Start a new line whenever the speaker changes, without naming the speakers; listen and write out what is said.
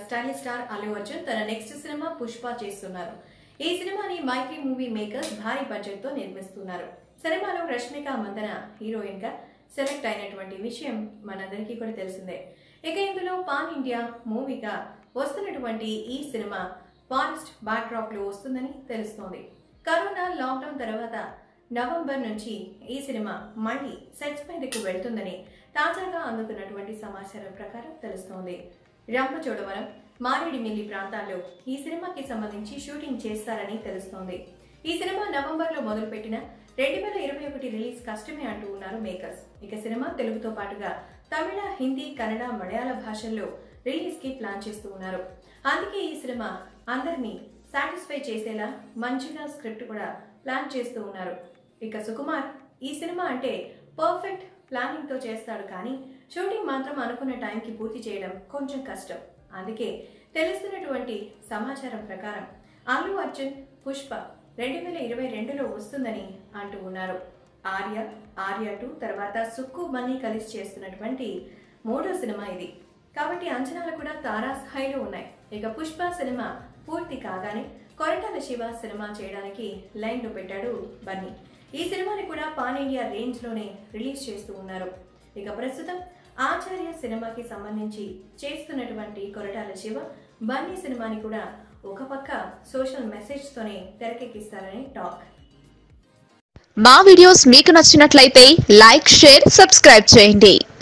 stylish star Allu Arjun తన next cinema Pushpa చేస్తున్నారు ఈ సినిమాని మైత్రి మూవీ మేకర్స్ భారీ బడ్జెట్ తో నిర్మిస్తున్నారు సినిమాలో రష్మిక మందన హీరోయిన్ గా సెలెక్ట్ అయినటువంటి విషయం మనందరికీ కూడా తెలిసిందే ఇక ఇందులో పాన్ ఇండియా మూవీగా వస్తున్నటువంటి ఈ సినిమా ఫారెస్ట్ బ్యాక్డ్రాప్ లో వస్తుందని తెలుస్తోంది కరోనా లాక్డౌన్ తర్వాత నవంబర్ నుంచి ఈ సినిమా మళ్ళీ సెట్స్ మీదకు వెళ్తుందని తాజాగా అందుతున్నటువంటి సమాచారం ప్రకారం తెలుస్తోంది రంపచోడవరం మారేడుమిల్లి ప్రాంతాల్లో ఈ సినిమాకి సంబంధించి షూటింగ్ చేస్తారని తెలుస్తోంది ఈ సినిమా నవంబర్ లో మొదలుపెట్టిన రెండు వేల ఇరవై ఒకటి రిలీజ్ కష్టమే అంటూ ఉన్నారు మేకర్స్ ఇక సినిమా తెలుగుతో పాటుగా తమిళ హిందీ కన్నడ మలయాళ భాషల్లో రిలీజ్ కి ప్లాన్ చేస్తూ ఉన్నారు అందుకే ఈ సినిమా అందరినీ సాటిస్ఫై చేసేలా మంచిగా స్క్రిప్ట్ కూడా ప్లాన్ చేస్తూ ఉన్నారు ఇక సుకుమార్ ఈ సినిమా అంటే పర్ఫెక్ట్ ప్లానింగ్ తో చేస్తాడు కానీ షూటింగ్ మాత్రం అనుకున్న టైంకి పూర్తి చేయడం కొంచెం కష్టం అందుకే తెలుస్తున్నటువంటి సమాచారం ప్రకారం అల్లు అర్జున్ పుష్ప రెండు వేల ఇరవై రెండులో వస్తుందని అంటూ ఉన్నారు ఆర్య ఆర్య టూ తర్వాత సుక్కు బన్నీ కలిసి చేస్తున్నటువంటి మూడో సినిమా ఇది కాబట్టి అంచనాలు కూడా తారా స్థాయిలో ఉన్నాయి ఇక పుష్ప సినిమా పూర్తి కాగానే కొరటాల శివ సినిమా చేయడానికి లైన్లో పెట్టాడు బన్నీ ఈ సినిమాని కూడా పాన్ ఇండియా రేంజ్ లోనే రిలీజ్ చేస్తూ ఉన్నారు ఇక ప్రస్తుతం ఆచార్య సినిమాకి సంబంధించి చేస్తున్నటువంటి కొరటాల శివ బన్నీ సినిమాని కూడా ఒక పక్క సోషల్ మెసేజ్ తోనే తెరకెక్కిస్తారని టాక్
మా వీడియోస్ మీకు నచ్చినట్లయితే లైక్ షేర్ సబ్స్క్రైబ్ చేయండి